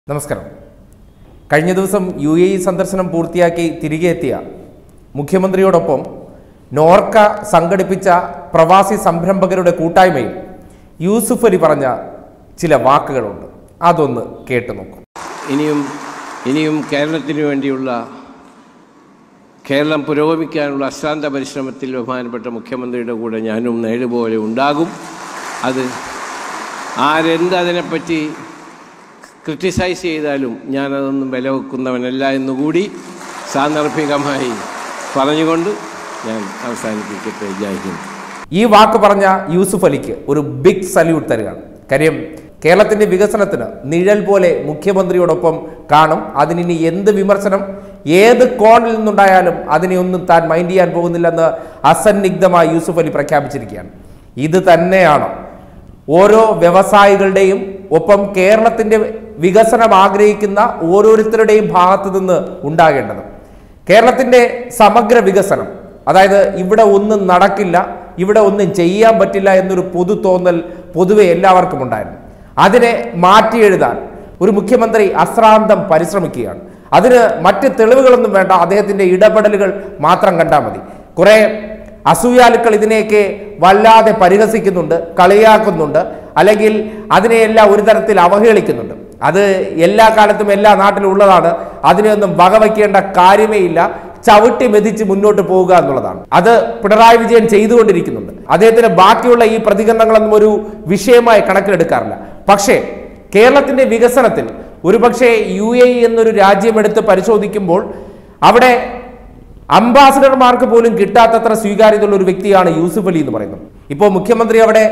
നമസ്കാരം കഴിഞ്ഞ ദിവസം യു എ ഇ സന്ദർശനം പൂർത്തിയാക്കി തിരികെ എത്തിയ മുഖ്യമന്ത്രിയോടൊപ്പം നോർക്ക സംഘടിപ്പിച്ച പ്രവാസി സംരംഭകരുടെ കൂട്ടായ്മയിൽ യൂസുഫ് അലി പറഞ്ഞ ചില വാക്കുകളുണ്ട് അതൊന്ന് കേട്ടു നോക്കും ഇനിയും ഇനിയും കേരളത്തിന് വേണ്ടിയുള്ള കേരളം പുരോഗമിക്കാനുള്ള അശ്രാന്ത പരിശ്രമത്തിൽ ബഹുമാനപ്പെട്ട മുഖ്യമന്ത്രിയുടെ കൂടെ ഞാനും നേടുപോലെ ഉണ്ടാകും അത് ആരെന്ത് അതിനെപ്പറ്റി ക്രിട്ടിസൈസ് ചെയ്താലും ഞാനതൊന്നും വില വെക്കുന്നവനല്ല എന്നുകൂടി സാന്ദർഭികമായി പറഞ്ഞുകൊണ്ട് ഞാൻ അവസാനിപ്പിക്കട്ടെ ജയ് ഹിന്ദ് ഈ വാക്ക് പറഞ്ഞ യൂസുഫ് അലിക്ക് ഒരു ബിഗ് സല്യൂട്ട് തരികയാണ് കാര്യം കേരളത്തിന്റെ വികസനത്തിന് നിഴൽ പോലെ മുഖ്യമന്ത്രിയോടൊപ്പം കാണും അതിനി എന്ത് വിമർശനം ഏത് കോണിൽ നിന്നുണ്ടായാലും അതിനെ ഒന്നും താൻ മൈൻഡ് ചെയ്യാൻ പോകുന്നില്ലെന്ന് അസന്നിഗ്ധമായി യൂസുഫ് അലി പ്രഖ്യാപിച്ചിരിക്കുകയാണ് ഇത് തന്നെയാണ് ഓരോ വ്യവസായികളുടെയും ഒപ്പം കേരളത്തിന്റെ വികസനം ആഗ്രഹിക്കുന്ന ഓരോരുത്തരുടെയും ഭാഗത്തു നിന്ന് ഉണ്ടാകേണ്ടത് കേരളത്തിന്റെ സമഗ്ര വികസനം അതായത് ഇവിടെ ഒന്നും നടക്കില്ല ഇവിടെ ഒന്നും ചെയ്യാൻ പറ്റില്ല എന്നൊരു പൊതു തോന്നൽ പൊതുവെ എല്ലാവർക്കും ഉണ്ടായിരുന്നു അതിനെ മാറ്റി എഴുതാൻ ഒരു മുഖ്യമന്ത്രി അശ്രാന്തം പരിശ്രമിക്കുകയാണ് അതിന് മറ്റ് തെളിവുകളൊന്നും വേണ്ട അദ്ദേഹത്തിന്റെ ഇടപെടലുകൾ മാത്രം കണ്ടാൽ മതി കുറെ അസൂയാലുക്കൾ ഇതിനെയൊക്കെ വല്ലാതെ പരിഹസിക്കുന്നുണ്ട് കളിയാക്കുന്നുണ്ട് അല്ലെങ്കിൽ അതിനെയെല്ലാം ഒരു തരത്തിൽ അവഹേളിക്കുന്നുണ്ട് അത് എല്ലാ കാലത്തും എല്ലാ നാട്ടിലും ഉള്ളതാണ് അതിനെയൊന്നും വകവയ്ക്കേണ്ട കാര്യമേ ഇല്ല ചവിട്ടി മെതിച്ച് മുന്നോട്ട് പോവുക എന്നുള്ളതാണ് അത് പിണറായി വിജയൻ ചെയ്തുകൊണ്ടിരിക്കുന്നുണ്ട് അദ്ദേഹത്തിന് ബാക്കിയുള്ള ഈ പ്രതികരണങ്ങളൊന്നും ഒരു വിഷയമായി കണക്കിലെടുക്കാറില്ല പക്ഷേ കേരളത്തിന്റെ വികസനത്തിൽ ഒരുപക്ഷെ യു എ ഇ എന്നൊരു രാജ്യം എടുത്ത് പരിശോധിക്കുമ്പോൾ അവിടെ അംബാസഡർമാർക്ക് പോലും കിട്ടാത്തത്ര സ്വീകാര്യതയുള്ള ഒരു വ്യക്തിയാണ് യൂസുഫ് അലി എന്ന് പറയുന്നത് ഇപ്പോൾ മുഖ്യമന്ത്രി അവിടെ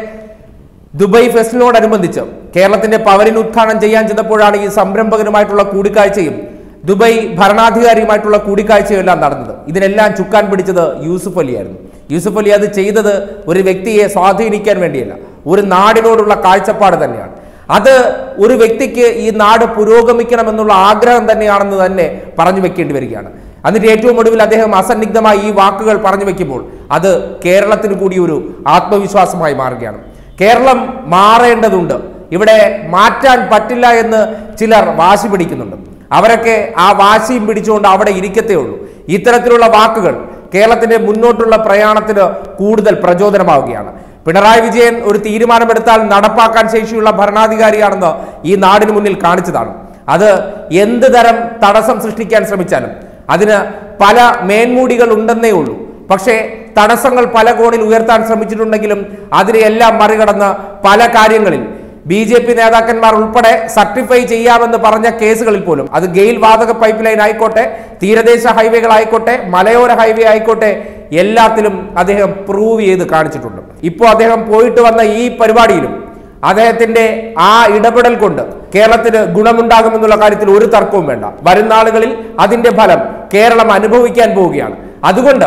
ദുബായ് ഫെസ്റ്റിനോടനുബന്ധിച്ച് കേരളത്തിന്റെ പവലിൻ ഉദ്ഘാടനം ചെയ്യാൻ ചെന്നപ്പോഴാണ് ഈ സംരംഭകരുമായിട്ടുള്ള കൂടിക്കാഴ്ചയും ദുബായ് ഭരണാധികാരിയുമായിട്ടുള്ള കൂടിക്കാഴ്ചയും എല്ലാം നടന്നത് ഇതിനെല്ലാം ചുക്കാൻ പിടിച്ചത് യൂസുഫ് അലിയായിരുന്നു യൂസുഫ് അലി അത് ചെയ്തത് ഒരു വ്യക്തിയെ സ്വാധീനിക്കാൻ വേണ്ടിയല്ല ഒരു നാടിനോടുള്ള കാഴ്ചപ്പാട് തന്നെയാണ് അത് ഒരു വ്യക്തിക്ക് ഈ നാട് പുരോഗമിക്കണമെന്നുള്ള ആഗ്രഹം തന്നെയാണെന്ന് തന്നെ പറഞ്ഞു വെക്കേണ്ടി വരികയാണ് എന്നിട്ട് ഏറ്റവും ഒടുവിൽ അദ്ദേഹം അസന്നിഗ്ധമായി ഈ വാക്കുകൾ പറഞ്ഞു വെക്കുമ്പോൾ അത് കേരളത്തിന് കൂടി ഒരു ആത്മവിശ്വാസമായി മാറുകയാണ് കേരളം മാറേണ്ടതുണ്ട് ഇവിടെ മാറ്റാൻ പറ്റില്ല എന്ന് ചിലർ വാശി പിടിക്കുന്നുണ്ട് അവരൊക്കെ ആ വാശിയും പിടിച്ചുകൊണ്ട് അവിടെ ഇരിക്കത്തേ ഉള്ളൂ ഇത്തരത്തിലുള്ള വാക്കുകൾ കേരളത്തിന്റെ മുന്നോട്ടുള്ള പ്രയാണത്തിന് കൂടുതൽ പ്രചോദനമാവുകയാണ് പിണറായി വിജയൻ ഒരു തീരുമാനമെടുത്താൽ നടപ്പാക്കാൻ ശേഷിയുള്ള ഭരണാധികാരിയാണെന്ന് ഈ നാടിന് മുന്നിൽ കാണിച്ചതാണ് അത് എന്ത് തരം തടസ്സം സൃഷ്ടിക്കാൻ ശ്രമിച്ചാലും അതിന് പല മേൻമൂടികൾ ഉണ്ടെന്നേ ഉള്ളൂ പക്ഷേ തടസ്സങ്ങൾ പല കോണിൽ ഉയർത്താൻ ശ്രമിച്ചിട്ടുണ്ടെങ്കിലും അതിനെയെല്ലാം മറികടന്ന് പല കാര്യങ്ങളിൽ ബി ജെ പി നേതാക്കന്മാർ ഉൾപ്പെടെ സർട്ടിഫൈ ചെയ്യാമെന്ന് പറഞ്ഞ കേസുകളിൽ പോലും അത് ഗെയിൽ വാതക പൈപ്പ് ലൈൻ ആയിക്കോട്ടെ തീരദേശ ഹൈവേകൾ ആയിക്കോട്ടെ മലയോര ഹൈവേ ആയിക്കോട്ടെ എല്ലാത്തിലും അദ്ദേഹം പ്രൂവ് ചെയ്ത് കാണിച്ചിട്ടുണ്ട് ഇപ്പോൾ അദ്ദേഹം പോയിട്ട് വന്ന ഈ പരിപാടിയിലും അദ്ദേഹത്തിന്റെ ആ ഇടപെടൽ കൊണ്ട് കേരളത്തിന് ഗുണമുണ്ടാകുമെന്നുള്ള കാര്യത്തിൽ ഒരു തർക്കവും വേണ്ട വരുന്ന നാളുകളിൽ അതിന്റെ ഫലം കേരളം അനുഭവിക്കാൻ പോവുകയാണ് അതുകൊണ്ട്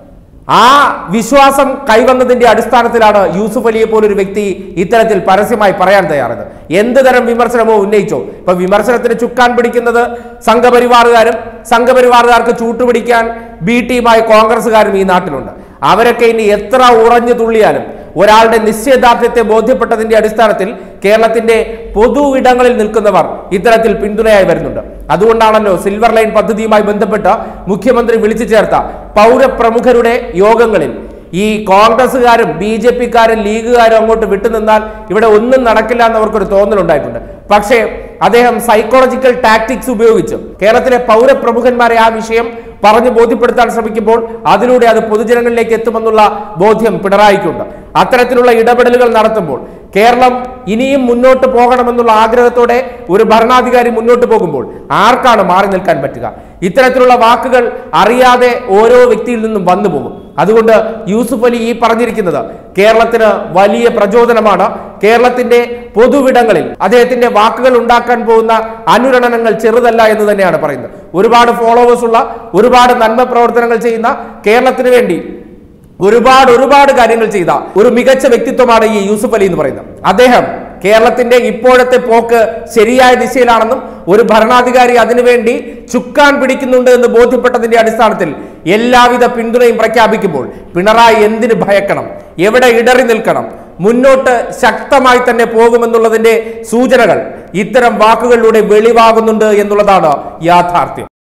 ആ വിശ്വാസം കൈവന്നതിന്റെ അടിസ്ഥാനത്തിലാണ് യൂസുഫ് അലിയെ പോലൊരു വ്യക്തി ഇത്തരത്തിൽ പരസ്യമായി പറയാൻ തയ്യാറത് എന്ത് തരം വിമർശനമോ ഉന്നയിച്ചോ ഇപ്പൊ വിമർശനത്തിന് ചുക്കാൻ പിടിക്കുന്നത് സംഘപരിവാറുകാരും സംഘപരിവാറുകാർക്ക് ചൂട്ടുപിടിക്കാൻ ബി ടീമായ കോൺഗ്രസ്സുകാരും ഈ നാട്ടിലുണ്ട് അവരൊക്കെ ഇനി എത്ര ഉറഞ്ഞു തുള്ളിയാലും ഒരാളുടെ നിശ്ചയദാർഢ്യത്തെ ബോധ്യപ്പെട്ടതിന്റെ അടിസ്ഥാനത്തിൽ കേരളത്തിന്റെ പൊതു ഇടങ്ങളിൽ നിൽക്കുന്നവർ ഇത്തരത്തിൽ പിന്തുണയായി വരുന്നുണ്ട് അതുകൊണ്ടാണല്ലോ സിൽവർ ലൈൻ പദ്ധതിയുമായി ബന്ധപ്പെട്ട് മുഖ്യമന്ത്രി വിളിച്ചു ചേർത്ത പൗരപ്രമുഖരുടെ യോഗങ്ങളിൽ ഈ കോൺഗ്രസ്സുകാരും ബി ജെ പിക്കാരും ലീഗുകാരും അങ്ങോട്ട് വിട്ടുനിന്നാൽ ഇവിടെ ഒന്നും നടക്കില്ല എന്നവർക്കൊരു തോന്നലുണ്ടായിട്ടുണ്ട് പക്ഷേ അദ്ദേഹം സൈക്കോളജിക്കൽ ടാക്ടിക്സ് ഉപയോഗിച്ച് കേരളത്തിലെ പൗരപ്രമുഖന്മാരെ ആ വിഷയം പറഞ്ഞു ബോധ്യപ്പെടുത്താൻ ശ്രമിക്കുമ്പോൾ അതിലൂടെ അത് പൊതുജനങ്ങളിലേക്ക് എത്തുമെന്നുള്ള ബോധ്യം പിണറായിക്കുണ്ട് അത്തരത്തിലുള്ള ഇടപെടലുകൾ നടത്തുമ്പോൾ കേരളം ഇനിയും മുന്നോട്ട് പോകണമെന്നുള്ള ആഗ്രഹത്തോടെ ഒരു ഭരണാധികാരി മുന്നോട്ട് പോകുമ്പോൾ ആർക്കാണ് മാറി നിൽക്കാൻ പറ്റുക ഇത്തരത്തിലുള്ള വാക്കുകൾ അറിയാതെ ഓരോ വ്യക്തിയിൽ നിന്നും വന്നു പോകും അതുകൊണ്ട് യൂസുഫ് അലി ഈ പറഞ്ഞിരിക്കുന്നത് കേരളത്തിന് വലിയ പ്രചോദനമാണ് കേരളത്തിന്റെ പൊതുവിടങ്ങളിൽ അദ്ദേഹത്തിന്റെ വാക്കുകൾ ഉണ്ടാക്കാൻ പോകുന്ന അനുരണനങ്ങൾ ചെറുതല്ല എന്ന് തന്നെയാണ് പറയുന്നത് ഒരുപാട് ഫോളോവേഴ്സ് ഉള്ള ഒരുപാട് നന്മ പ്രവർത്തനങ്ങൾ ചെയ്യുന്ന കേരളത്തിന് വേണ്ടി ഒരുപാട് ഒരുപാട് കാര്യങ്ങൾ ചെയ്ത ഒരു മികച്ച വ്യക്തിത്വമാണ് ഈ യൂസുഫ് അലി എന്ന് പറയുന്നത് അദ്ദേഹം കേരളത്തിന്റെ ഇപ്പോഴത്തെ പോക്ക് ശരിയായ ദിശയിലാണെന്നും ഒരു ഭരണാധികാരി അതിനുവേണ്ടി ചുക്കാൻ പിടിക്കുന്നുണ്ട് എന്ന് ബോധ്യപ്പെട്ടതിന്റെ അടിസ്ഥാനത്തിൽ എല്ലാവിധ പിന്തുണയും പ്രഖ്യാപിക്കുമ്പോൾ പിണറായി എന്തിന് ഭയക്കണം എവിടെ ഇടറി നിൽക്കണം മുന്നോട്ട് ശക്തമായി തന്നെ പോകുമെന്നുള്ളതിന്റെ സൂചനകൾ ഇത്തരം വാക്കുകളിലൂടെ വെളിവാകുന്നുണ്ട് എന്നുള്ളതാണ് യാഥാർത്ഥ്യം